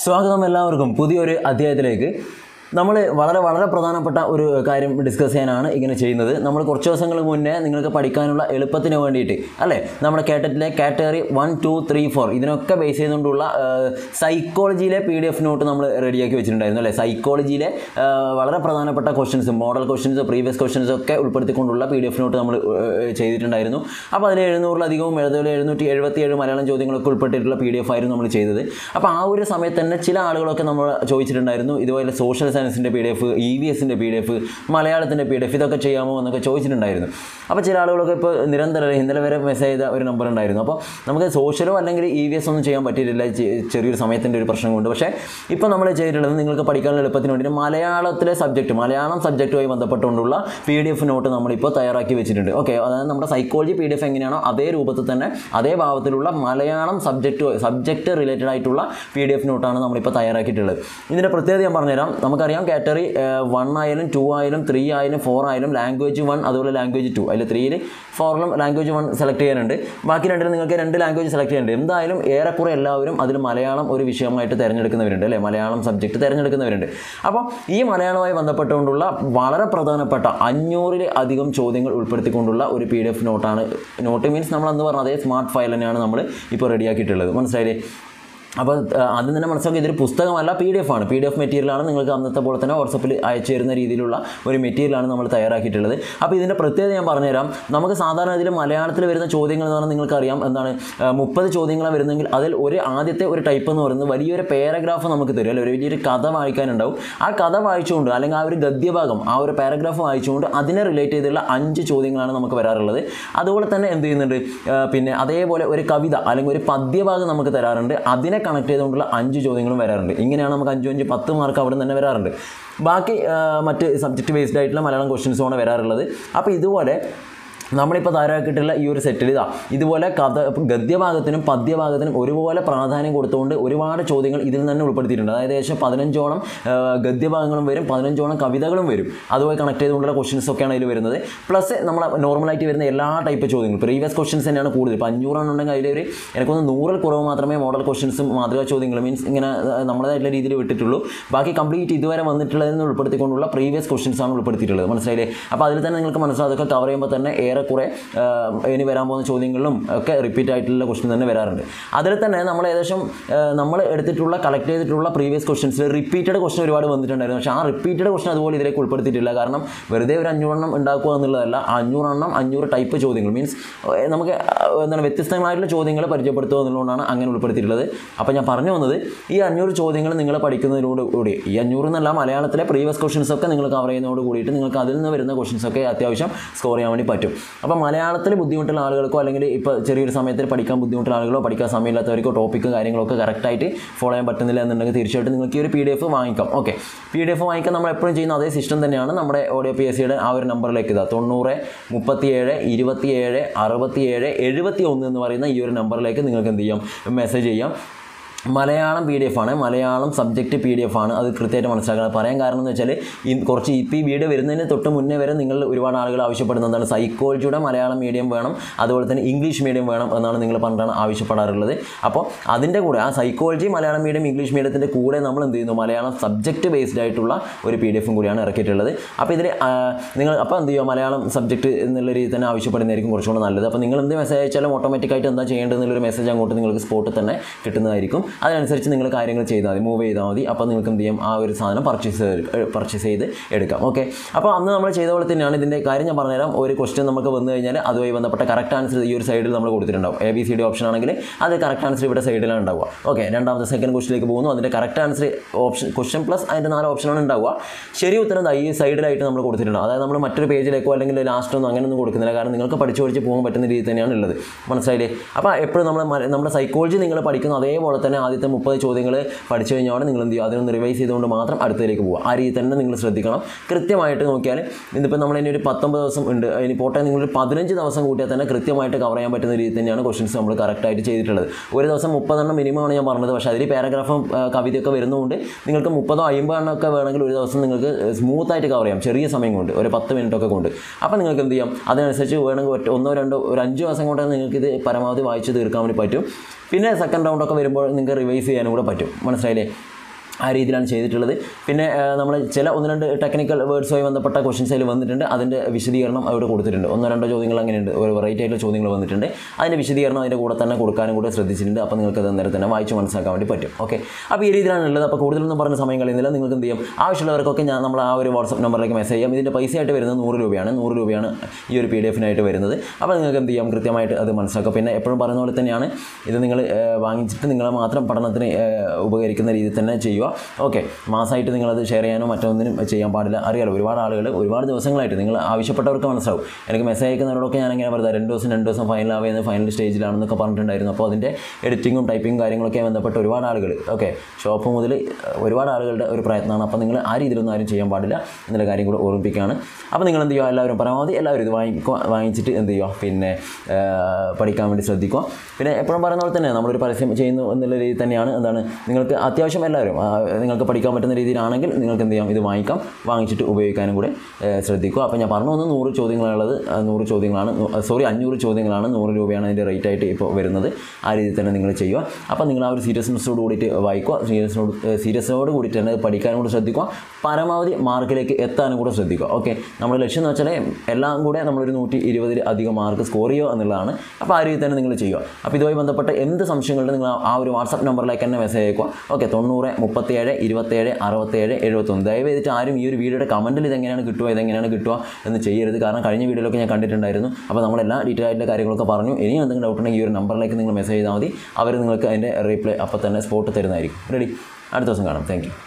സ്വാഗതം എല്ലാവർക്കും പുതിയൊരു അധ്യായത്തിലേക്ക് നമ്മൾ വളരെ വളരെ പ്രധാനപ്പെട്ട ഒരു കാര്യം ഡിസ്കസ് ചെയ്യാനാണ് ഇങ്ങനെ ചെയ്യുന്നത് നമ്മൾ കുറച്ച് ദിവസങ്ങൾ മുന്നേ നിങ്ങൾക്ക് പഠിക്കാനുള്ള എളുപ്പത്തിന് വേണ്ടിയിട്ട് അല്ലേ നമ്മുടെ കാറ്ററ്റിലെ category one two three four ഇതിനൊക്കെ ബേസ് ചെയ്തുകൊണ്ടുള്ള സൈക്കോളജിയിലെ പി ഡി എഫ് നോട്ട് നമ്മൾ റെഡിയാക്കി വെച്ചിട്ടുണ്ടായിരുന്നു അല്ലേ സൈക്കോളജിയിലെ വളരെ പ്രധാനപ്പെട്ട questions model questions previous questions ഒക്കെ ഉൾപ്പെടുത്തിക്കൊണ്ടുള്ള പി ഡി എഫ് നോട്ട് നമ്മൾ ചെയ്തിട്ടുണ്ടായിരുന്നു അപ്പോൾ അതിൽ എഴുന്നൂറിലധികവും എഴുതുപോലെ എഴുന്നൂറ്റി എഴുപത്തി ഏഴ് മലയാളം ചോദ്യങ്ങളൊക്കെ ഉൾപ്പെട്ടിട്ടുള്ള പി ഡി എഫ് ആയിരുന്നു നമ്മൾ ചെയ്തത് അപ്പോൾ ആ ഒരു സമയത്ത് തന്നെ ചില ആളുകളൊക്കെ നമ്മൾ ചോദിച്ചിട്ടുണ്ടായിരുന്നു ഇതുപോലെ സോഷ്യൽ സയൻസിൻ്റെ P D F E V എസിൻ്റെ പി ഡി എഫ് മലയാളത്തിൻ്റെ പി ഡി എഫ് ഇതൊക്കെ ചെയ്യാമോ എന്നൊക്കെ ചോദിച്ചിട്ടുണ്ടായിരുന്നു അപ്പോൾ ചില ആളുകളൊക്കെ ഇപ്പോൾ നിരന്തരം ഇന്നലെ വരെ മെസ്സേജ് ചെയ്ത ഒരു നമ്പർ ഉണ്ടായിരുന്നു അപ്പോൾ നമുക്ക് സോഷ്യലോ അല്ലെങ്കിൽ ഇ വി എസ് ഒന്നും ചെയ്യാൻ പറ്റിയിട്ടില്ല ചെ- ചെറിയൊരു സമയത്തിൻ്റെ ഒരു പ്രശ്നം കൊണ്ട് പക്ഷേ ഇപ്പോൾ നമ്മൾ ചെയ്തിട്ടുള്ളത് നിങ്ങൾക്ക് പഠിക്കാനുള്ള എളുപ്പത്തിന് വേണ്ടി മലയാളത്തിലെ സബ്ജക്റ്റ് മലയാളം സബ്ജക്റ്റുമായി ബന്ധപ്പെട്ടുകൊണ്ടുള്ള പി ഡി എഫ് നോട്ട് നമ്മളിപ്പോൾ തയ്യാറാക്കി വെച്ചിട്ടുണ്ട് ഓക്കെ അതായത് നമ്മുടെ സൈക്കോളജി പി ഡി എഫ് എങ്ങനെയാണോ അതേ രൂപത്തിൽ തന്നെ അതേ ഭാവത്തിലുള്ള മലയാളം സബ്ജക്റ്റ് സബ്ജക്റ്റ് റിലേറ്റഡ് ആയിട്ടുള്ള പി ഡി എഫ് നോട്ടാണ് നമ്മളിപ്പോൾ തയ്യാറാക്കിയിട്ടുള്ളത് ഇതിൻ്റെ പ്രത്യേകത ഞാൻ പറഞ്ഞുതരാം നമുക്കറിയാം കാറ്റഗറി വൺ ആയാലും ടു ആയാലും ത്രീ ആയാലും ഫോർ ആയാലും ലാംഗ്വേജ് വൺ അതുപോലെ ലാംഗ്വേജ് ടു അതിൽ ത്രീയിൽ ഫോറിലും ലാംഗ്വേജ് വൺ സെലക്ട് ചെയ്യാനുണ്ട് ബാക്കി രണ്ടിലും നിങ്ങൾക്ക് രണ്ട് ലാംഗ്വേജ് സെലക്ട് ചെയ്യാനുണ്ട് എന്തായാലും ഏറെക്കുറെ എല്ലാവരും അതിൽ മലയാളം ഒരു വിഷയമായിട്ട് തിരഞ്ഞെടുക്കുന്നവരുണ്ട് അല്ലേ മലയാളം സബ്ജക്റ്റ് തിരഞ്ഞെടുക്കുന്നവരുണ്ട് അപ്പോൾ ഈ മലയാളവുമായി ബന്ധപ്പെട്ടുകൊണ്ടുള്ള വളരെ പ്രധാനപ്പെട്ട അഞ്ഞൂറിൽ അധികം ചോദ്യങ്ങൾ ഉൾപ്പെടുത്തിക്കൊണ്ടുള്ള ഒരു പി ഡി എഫ് നോട്ടാണ് നോട്ട് മീൻസ് നമ്മൾ അന്ന് പറഞ്ഞ അതേ സ്മാർട്ട് ഫയൽ തന്നെയാണ് നമ്മൾ ഇപ്പോൾ റെഡിയാക്കിയിട്ടുള്ളത് മനസ്സിലായില്ലേ അപ്പോൾ ആദ്യം തന്നെ മനസ്സിലാക്കി ഇതൊരു പുസ്തകമല്ല പി ഡി എഫ് ആണ് പി ഡി എഫ് മെറ്റീരിയലാണ് നിങ്ങൾക്ക് അന്നത്തെ പോലെ തന്നെ വാട്സപ്പിൽ അയച്ചു തരുന്ന രീതിയിലുള്ള ഒരു മെറ്റീരിയലാണ് നമ്മൾ തയ്യാറാക്കിയിട്ടുള്ളത് അപ്പോൾ ഇതിൻ്റെ പ്രത്യേകത ഞാൻ പറഞ്ഞുതരാം നമുക്ക് സാധാരണ ഇതിൽ മലയാളത്തിൽ വരുന്ന ചോദ്യങ്ങൾ എന്ന് പറഞ്ഞാൽ നിങ്ങൾക്കറിയാം എന്താണ് മുപ്പത് ചോദ്യങ്ങളാണ് വരുന്നെങ്കിൽ അതിൽ ഒരു ആദ്യത്തെ ഒരു ടൈപ്പ് എന്ന് പറയുന്നത് വലിയൊരു പാരഗ്രാഫ് നമുക്ക് തരും അല്ലെ ഒരു വലിയൊരു കഥ വായിക്കാനുണ്ടാവും ആ കഥ വായിച്ചുകൊണ്ട് അല്ലെങ്കിൽ ആ ഒരു ഗദ്യഭാഗം ആ ഒരു പാരഗ്രാഫ് വായിച്ചുകൊണ്ട് അതിനെ റിലേറ്റ് ചെയ്തുള്ള അഞ്ച് ചോദ്യങ്ങളാണ് നമുക്ക് വരാറുള്ളത് അതുപോലെ തന്നെ എന്ത് ചെയ്യുന്നുണ്ട് ആ, പിന്നെ അതേപോലെ ഒരു കവിത അല്ലെങ്കിൽ ഒരു പദ്യഭാഗം നമുക്ക് തരാറുണ്ട് അതിനെ കണക്ട് ചെയ്തുകൊണ്ടുള്ള അഞ്ച് ചോദ്യങ്ങളും വരാറുണ്ട് ഇങ്ങനെയാണ് നമുക്ക് അഞ്ച് അഞ്ച് പത്ത് മാർക്ക് അവിടെ നിന്ന് തന്നെ വരാറുണ്ട് ബാക്കി ആ, മറ്റ് സബ്ജക്റ്റ് ബേസ്ഡ് ആയിട്ടുള്ള മലയാളം ക്വസ്റ്റ്യൻസുമാണ് വരാറുള്ളത് അപ്പോൾ ഇതുപോലെ നമ്മളിപ്പോൾ തയ്യാറാക്കിയിട്ടുള്ള ഈ ഒരു സെറ്റിൽ ഇതാ ഇതുപോലെ കഥ ഗദ്യഭാഗത്തിനും പദ്യഭാഗത്തിനും ഒരുപോലെ പ്രാധാന്യം കൊടുത്തുകൊണ്ട് ഒരുപാട് ചോദ്യങ്ങൾ ഇതിൽ തന്നെ ഉൾപ്പെടുത്തിയിട്ടുണ്ട് അതായത് ഏകദേശം പതിനഞ്ചോളം ആ, ഗദ്യഭാഗങ്ങളും വരും പതിനഞ്ചോളം കവിതകളും വരും അതുമായി കണക്ട് ചെയ്തുകൊണ്ടുള്ള ക്വസ്റ്റ്യൻസ് ഒക്കെയാണ് ഇതിൽ വരുന്നത് പ്ലസ് നമ്മൾ നോർമലായിട്ട് വരുന്ന എല്ലാ ടൈപ്പ് ചോദ്യങ്ങളും പ്രീവിയസ് ക്വസ്റ്റ്യൻസ് തന്നെയാണ് കൂടുതൽ ഇപ്പോൾ അഞ്ഞൂറാണെന്നുണ്ടെങ്കിൽ അതിലൊരു എനിക്കൊന്ന് നൂറിൽ കുറവ് മാത്രമേ മോഡൽ ക്വസ്റ്റ്യൻസും മാതൃകാ ചോദ്യങ്ങളും മീൻസ് ഇങ്ങനെ ആ, നമ്മുടേതായിട്ടുള്ള രീതിയിൽ വിട്ടിട്ടുള്ളൂ ബാക്കി കംപ്ലീറ്റ് ഇതുവരെ വന്നിട്ടുള്ളതെന്ന് ഉൾപ്പെടുത്തിക്കൊണ്ടുള്ള പ്രീവിയസ് ക്വസ്റ്റ്യൻസ് ആണ് ഉൾപ്പെടുത്തിയിട്ടുള്ളത് മനസ്സിലായില്ലേ അപ്പോൾ അതിൽ തന്നെ നിങ്ങൾക്ക് മനസ്സിലാവും അതൊക്കെ കവർ ചെയ്യുമ്പോൾ തന്നെ ഏറെക്കുറെ ആ, ഇനി വരാൻ പോകുന്ന ചോദ്യങ്ങളിലും ഒക്കെ റിപ്പീറ്റ് ആയിട്ടുള്ള ക്വസ്റ്റ്യൻ തന്നെ വരാറുണ്ട് അതിൽ തന്നെ നമ്മൾ ഏകദേശം ആ, നമ്മൾ എടുത്തിട്ടുള്ള കളക്ട് ചെയ്തിട്ടുള്ള പ്രീവിയസ് ക്വസ്റ്റ്യൻസിൽ റിപ്പീറ്റഡ് ക്വസ്റ്റ്യൻ ഒരുപാട് വന്നിട്ടുണ്ടായിരുന്നു പക്ഷേ ആ റിപ്പീറ്റഡ് ക്വസ്റ്റ്യൻ അതുപോലെ ഇതിലേക്ക് ഉൾപ്പെടുത്തിയിട്ടില്ല കാരണം വെറുതെ ഒരു അഞ്ഞൂറെണ്ണം ഉണ്ടാക്കുക എന്നുള്ളതല്ല ആ അഞ്ഞൂറെണ്ണം അഞ്ഞൂറ് ടൈപ്പ് ചോദ്യങ്ങൾ മീൻസ് നമുക്ക് ആ, എന്താണ് വ്യത്യസ്തമായിട്ടുള്ള ചോദ്യങ്ങൾ പരിചയപ്പെടുത്തുക എന്നുള്ളതാണ് അങ്ങനെ ഉൾപ്പെടുത്തിയിട്ടുള്ളത് അപ്പോൾ ഞാൻ പറഞ്ഞു വന്നത് ഈ അഞ്ഞൂറ് ചോദ്യങ്ങൾ നിങ്ങൾ പഠിക്കുന്നതിനോട് കൂടി ഈ അഞ്ഞൂറ് എന്നല്ല മലയാളത്തിലെ പ്രീവിയസ് ക്വസ്റ്റ്യൻസ് ഒക്കെ നിങ്ങൾ കവർ ചെയ്യുന്നതോട് കൂടിയിട്ട് നിങ്ങൾക്ക് അതിൽ നിന്ന് വരുന്ന ക്വസ്റ്റ്യൻസ് ഒക്കെ അത്യാവശ്യം സ്കോർ ചെയ്യാൻ വേണ്ടി പറ്റും അപ്പോൾ മലയാളത്തിൽ ബുദ്ധിമുട്ടുള്ള ആളുകൾക്കോ അല്ലെങ്കിൽ ഇപ്പോൾ ചെറിയൊരു സമയത്തിൽ പഠിക്കാൻ ബുദ്ധിമുട്ടുള്ള ആളുകളോ പഠിക്കാൻ സമയമില്ലാത്തവർക്കോ ടോപ്പിക്കും കാര്യങ്ങളൊക്കെ കറക്റ്റായിട്ട് ഫോളോ ചെയ്യാൻ പറ്റുന്നില്ല എന്നുണ്ടെങ്കിൽ തീർച്ചയായിട്ടും നിങ്ങൾക്ക് ഈ ഒരു പി ഡി എഫ് വാങ്ങിക്കാം ഓക്കെ പി ഡി എഫ് വാങ്ങിക്കാൻ നമ്മൾ എപ്പോഴും ചെയ്യുന്ന അതേ സിസ്റ്റം തന്നെയാണ് നമ്മുടെ ഓഡിയോ പി എസ് സിയുടെ ആ ഒരു നമ്പറിലേക്ക് ഇതാ തൊണ്ണൂറ് മുപ്പത്തിയേഴ് ഇരുപത്തിയേഴ് അറുപത്തിയേഴ് എഴുപത്തി ഒന്ന് എന്ന് പറയുന്ന ഈ ഒരു നമ്പറിലേക്ക് നിങ്ങൾക്ക് എന്ത് ചെയ്യാം മെസ്സേജ് ചെയ്യാം മലയാളം പി ഡി എഫ് ആണ് Malayalam subject P D F ആണ് അത് കൃത്യമായിട്ട് മനസ്സിലാക്കണം പറയാൻ കാരണം എന്ന് വെച്ചാൽ ഈ കുറച്ച് ഇപ്പോൾ ഈ വീഡിയോ വരുന്നതിന് തൊട്ട് മുന്നേ വരെ നിങ്ങൾ ഒരുപാട് ആളുകൾ ആവശ്യപ്പെടുന്നത് എന്താണ് സൈക്കോളജിയുടെ മലയാളം മീഡിയം വേണം അതുപോലെ തന്നെ ഇംഗ്ലീഷ് മീഡിയം വേണം എന്നാണ് നിങ്ങൾ പറഞ്ഞിട്ടാണ് ആവശ്യപ്പെടാറുള്ളത് അപ്പോൾ അതിൻ്റെ കൂടെ ആ സൈക്കോളജി മലയാളം മീഡിയം ഇംഗ്ലീഷ് മീഡിയത്തിൻ്റെ കൂടെ നമ്മൾ എന്ത് ചെയ്യുന്നു മലയാളം സബ്ജക്റ്റ് ബേസ്ഡ് ആയിട്ടുള്ള ഒരു പി ഡി എഫും കൂടിയാണ് ഇറക്കിയിട്ടുള്ളത് അപ്പോൾ ഇതിൽ നിങ്ങൾ അപ്പോൾ എന്ത് ചെയ്യുക മലയാളം സബ്ജക്റ്റ് എന്നുള്ള രീതിയിൽ തന്നെ ആവശ്യപ്പെടുന്നതായിരിക്കും കുറച്ചുകൂടെ നല്ലത് അപ്പോൾ നിങ്ങൾ എന്ത് മെസ്സേജ് അയച്ചാലും ഓട്ടോമാറ്റിക്കായിട്ട് എന്താ ചെയ്യേണ്ടത് എന്നുള്ളൊരു മെസ്സേജ് അങ്ങോട്ട് നിങ്ങൾക്ക് സ്പോട്ടിൽ തന്നെ കിട്ടുന്നതായിരിക്കും അതിനനുസരിച്ച് നിങ്ങൾ കാര്യങ്ങൾ ചെയ്താൽ മതി മൂവ് ചെയ്താൽ മതി അപ്പോൾ നിങ്ങൾക്ക് എന്ത് ചെയ്യും ആ ഒരു സാധനം പർച്ചേസ് പർച്ചേസ് ചെയ്ത് എടുക്കാം ഓക്കെ അപ്പോൾ അന്ന് നമ്മൾ ചെയ്ത പോലെ തന്നെയാണ് ഇതിൻ്റെ കാര്യം ഞാൻ പറഞ്ഞുതരാം ഒരു ക്വസ്റ്റ്യൻ നമുക്ക് വന്നു കഴിഞ്ഞാൽ അതുമായി ബന്ധപ്പെട്ട കറക്റ്റ് ആൻസർ ഈ ഒരു സൈഡിൽ നമ്മൾ കൊടുത്തിട്ടുണ്ടാവും A B C D option ആണെങ്കിൽ അത് കറക്റ്റ് ആൻസർ ഇവിടെ സൈഡിലാണ് ഉണ്ടാവുക ഓക്കെ രണ്ടാമത്തെ സെക്കൻഡ് ക്വസ്റ്റിലേക്ക് പോകുന്നു അതിൻ്റെ correct answer option question plus അതിൻ്റെ നാല് ഓപ്ഷനാണ് ഉണ്ടാവുക ശരി ഉത്തരം ദാ ഈ സൈഡിലായിട്ട് നമ്മൾ കൊടുത്തിട്ടുണ്ട് അതായത് നമ്മൾ മറ്റൊരു പേജിലേക്കോ അല്ലെങ്കിൽ ലാസ്റ്റ് ഒന്നും അങ്ങനെയൊന്നും കൊടുക്കുന്നില്ല കാരണം നിങ്ങൾക്ക് പഠിച്ചു പഠിച്ച് പോകാൻ പറ്റുന്ന രീതി തന്നെയാണ് ഉള്ളത് മനസ്സിലായില്ലേ അപ്പോൾ എപ്പോഴും നമ്മൾ മല- നമ്മുടെ സൈക്കോളജി നിങ്ങൾ പഠിക്കുന്ന അതേപോലെ തന്നെ ആദ്യത്തെ മുപ്പത് ചോദ്യങ്ങൾ പഠിച്ചു കഴിഞ്ഞാൽ നിങ്ങൾ എന്ത് ചെയ്യുക അതിനൊന്ന് റിവൈസ് ചെയ്തുകൊണ്ട് മാത്രം അടുത്തതിലേക്ക് പോകുക ആ രീതി തന്നെ നിങ്ങൾ ശ്രദ്ധിക്കണം കൃത്യമായിട്ട് നോക്കിയാൽ ഇതിപ്പോൾ നമ്മൾ ഇനി ഒരു പത്തൊമ്പത് ദിവസം ഉണ്ട് ഇനി പോട്ടെ നിങ്ങളൊരു പതിനഞ്ച് ദിവസം കൂട്ടിയാൽ തന്നെ കൃത്യമായിട്ട് കവർ ചെയ്യാൻ പറ്റുന്ന രീതി തന്നെയാണ് ക്വസ്റ്റ്യൻസ് നമ്മൾ കറക്റ്റായിട്ട് ചെയ്തിട്ടുള്ളത് ഒരു ദിവസം മുപ്പതെണ്ണം മിനിമം ആണ് ഞാൻ പറഞ്ഞത് പക്ഷേ അതിൽ പാരഗ്രാഫും ആ, കവിതയൊക്കെ വരുന്നതുകൊണ്ട് നിങ്ങൾക്ക് മുപ്പതോ അമ്പതെണ്ണം ഒക്കെ വേണമെങ്കിൽ ഒരു ദിവസം നിങ്ങൾക്ക് സ്മൂത്ത് ആയിട്ട് കവർ ചെയ്യാം ചെറിയ സമയം കൊണ്ട് ഒരു പത്ത് മിനിറ്റ് ഒക്കെ കൊണ്ട് അപ്പോൾ നിങ്ങൾക്ക് എന്ത് ചെയ്യാം അതിനനുസരിച്ച് വേണമെങ്കിൽ ഒറ്റ ഒന്നോ രണ്ടോ ഒരു അഞ്ച് ദിവസം കൊണ്ട് നിങ്ങൾക്ക് ഇത് പരമാവധി വായിച്ച് തീർക്കാൻ വേണ്ടി പറ്റും പിന്നെ സെക്കൻഡ് റൗണ്ടൊക്കെ വരുമ്പോൾ നിങ്ങൾക്ക് റിവൈസ് ചെയ്യാനും കൂടെ പറ്റും മനസ്സിലായില്ലേ ആ രീതിയിലാണ് ചെയ്തിട്ടുള്ളത് പിന്നെ നമ്മൾ ചില ഒന്ന് രണ്ട് ടെക്നിക്കൽ വേർഡ്സുമായി ബന്ധപ്പെട്ട ക്വസ്റ്റ്യൻസ് അതിൽ വന്നിട്ടുണ്ട് അതിൻ്റെ വിശദീകരണം അവിടെ കൊടുത്തിട്ടുണ്ട് ഒന്നോ രണ്ടോ ചോദ്യങ്ങൾ അങ്ങനെയുണ്ട് ഒരു വെറൈറ്റി ആയിട്ടുള്ള ചോദ്യങ്ങൾ വന്നിട്ടുണ്ട് അതിൻ്റെ വിശദീകരണം അതിൻ്റെ കൂടെ തന്നെ കൊടുക്കാനും കൂടെ ശ്രദ്ധിച്ചിട്ടുണ്ട് അപ്പോൾ നിങ്ങൾക്ക് അത് അന്നേരം തന്നെ വായിച്ച് മനസ്സിലാക്കാൻ വേണ്ടി പറ്റും ഓക്കെ അപ്പോൾ ഈ രീതിയിലാണ് ഉള്ളത് അപ്പോൾ കൂടുതലൊന്നും പറഞ്ഞ സമയം കളയുന്നില്ല നിങ്ങൾക്ക് എന്ത് ചെയ്യും ആവശ്യമുള്ളവർക്കൊക്കെ ഞാൻ നമ്മൾ ആ ഒരു വാട്സപ്പ് നമ്പറിലേക്ക് മെസ്സേജ് ചെയ്യാം ഇതിൻ്റെ പൈസയായിട്ട് വരുന്നത് നൂറ് രൂപയാണ് നൂറ് രൂപയാണ് ഈ ഒരു പി ഡി എഫിനായിട്ട് വരുന്നത് അപ്പോൾ നിങ്ങൾക്ക് എന്ത് ചെയ്യാം കൃത്യമായിട്ട് അത് മനസ്സിലാക്കാം പിന്നെ എപ്പോഴും പറയുന്ന പോലെ തന്നെയാണ് ഇത് നിങ്ങൾ വാങ്ങിച്ചിട്ട് നിങ്ങളെ മാത്രം പഠനത്തിന് ഏഹ്, ഉപകരിക്കുന്ന രീതിയിൽ തന്നെ ചെയ്യുക ഓക്കെ മാസമായിട്ട് നിങ്ങളത് ഷെയർ ചെയ്യാനോ മറ്റൊന്നിനും ചെയ്യാൻ പാടില്ല അറിയാലോ ഒരുപാട് ആളുകൾ ഒരുപാട് ദിവസങ്ങളായിട്ട് നിങ്ങൾ ആവശ്യപ്പെട്ടവർക്ക് മനസ്സിലാവും എനിക്ക് മെസ്സേജ് അയക്കുന്നവരോടൊക്കെ ഞാൻ അങ്ങനെ പറയുന്നത് രണ്ട് ദിവസം രണ്ട് ദിവസം ഫൈനൽ ആവുന്നത് ഫൈനൽ സ്റ്റേജിലാണെന്നൊക്കെ പറഞ്ഞിട്ടുണ്ടായിരുന്നു അപ്പോൾ അതിൻ്റെ എഡിറ്റിങ്ങും ടൈപ്പിങ്ങും കാര്യങ്ങളൊക്കെ ബന്ധപ്പെട്ട് ഒരുപാട് ആളുകൾ ഓക്കെ ഷോപ്പ് മുതൽ ഒരുപാട് ആളുകളുടെ ഒരു പ്രയത്നമാണ് അപ്പോൾ നിങ്ങൾ ആ രീതിയിലൊന്നും ആരും ചെയ്യാൻ പാടില്ല എന്നുള്ള കാര്യം കൂടെ ഓർമ്മിപ്പിക്കുകയാണ് അപ്പോൾ നിങ്ങൾ എന്ത് ചെയ്യുക എല്ലാവരും പരമാവധി എല്ലാവരും ഇത് വാങ്ങിക്കുക വാങ്ങിച്ചിട്ട് എന്ത് ചെയ്യുക പിന്നെ ആ, പഠിക്കാൻ വേണ്ടി ശ്രദ്ധിക്കുക പിന്നെ എപ്പോഴും പറയുന്ന പോലെ തന്നെ നമ്മളൊരു പരസ്യം ചെയ്യുന്നു എന്നുള്ള രീതിയിൽ തന്നെയാണ് എന്താണ് നിങ്ങൾക്ക് അത്യാവശ്യം എല്ലാവരും ആ, നിങ്ങൾക്ക് പഠിക്കാൻ പറ്റുന്ന രീതിയിലാണെങ്കിൽ നിങ്ങൾക്ക് എന്ത് ചെയ്യാം ഇത് വാങ്ങിക്കാം വാങ്ങിച്ചിട്ട് ഉപയോഗിക്കാനും കൂടെ ഏ, ശ്രദ്ധിക്കുക അപ്പോൾ ഞാൻ പറഞ്ഞു വന്ന് നൂറ് ചോദ്യങ്ങളുള്ളത് ആ, നൂറ് ചോദ്യങ്ങളാണ് സോറി അഞ്ഞൂറ് ചോദ്യങ്ങളാണ് നൂറ് രൂപയാണ് അതിൻ്റെ റേറ്റ് ആയിട്ട് ഇപ്പോൾ വരുന്നത് ആ രീതിയിൽ തന്നെ നിങ്ങൾ ചെയ്യുക അപ്പോൾ നിങ്ങൾ ആ ഒരു സീരിയസ്നെസ്സോട് കൂടിയിട്ട് വായിക്കുക സീരിയസ്നോട് സീരിയസ്നോട് കൂടിയിട്ട് തന്നെ പഠിക്കാനും കൂടെ ശ്രദ്ധിക്കുക പരമാവധി മാർക്കിലേക്ക് എത്താനും കൂടെ ശ്രദ്ധിക്കുക ഓക്കെ നമ്മുടെ ലക്ഷ്യം എന്ന് വെച്ചാൽ എല്ലാം കൂടെ നമ്മളൊരു നൂറ്റി ഇരുപതിൽ അധികം മാർക്ക് സ്കോർ ചെയ്യുക എന്നുള്ളതാണ് അപ്പോൾ ആ രീതിയിൽ തന്നെ നിങ്ങൾ ചെയ്യുക അപ്പോൾ ഇതുമായി ബന്ധപ്പെട്ട എന്ത് സംശയങ്ങളുണ്ട് നിങ്ങൾ ആ- ആ ഒരു വാട്സപ്പ് നമ്പറിലേക്ക് തന്നെ മെസ്സേജ് അയക്കുക ഓക്കെ തൊണ്ണൂറ് മുപ്പത്തിയേഴ് ഇരുപത്തേഴ് അറുപത്തേഴ് എഴുപത്തൊന്ന് ദയവ് ചെയ്തിട്ട് ആരും ഈ ഒരു വീഡിയോയുടെ കമൻറ്റിൽ ഇതെങ്ങനെയാണ് കിട്ടുക ഇതെങ്ങനെയാണ് കിട്ടുക എന്ന് ചെയ്യരുത് കാരണം കഴിഞ്ഞ വീഡിയോയിലൊക്കെ ഞാൻ കണ്ടിട്ടുണ്ടായിരുന്നു അപ്പോൾ നമ്മളെല്ലാ ഡീറ്റെയിൽ ആയിട്ടുള്ള കാര്യങ്ങളൊക്കെ പറഞ്ഞു ഇനിയും എന്തെങ്കിലും ഡൗട്ട് ഉണ്ടെങ്കിൽ ഈ ഒരു നമ്പറിലേക്ക് നിങ്ങൾ മെസ്സേജ് ചെയ്താൽ മതി അവർ നിങ്ങൾക്ക് അതിൻ്റെ റീപ്ലൈ അപ്പോൾ തന്നെ സ്പോട്ട് തരുന്നതായിരിക്കും റെഡി അടുത്ത ദിവസം കാണാം താങ്ക്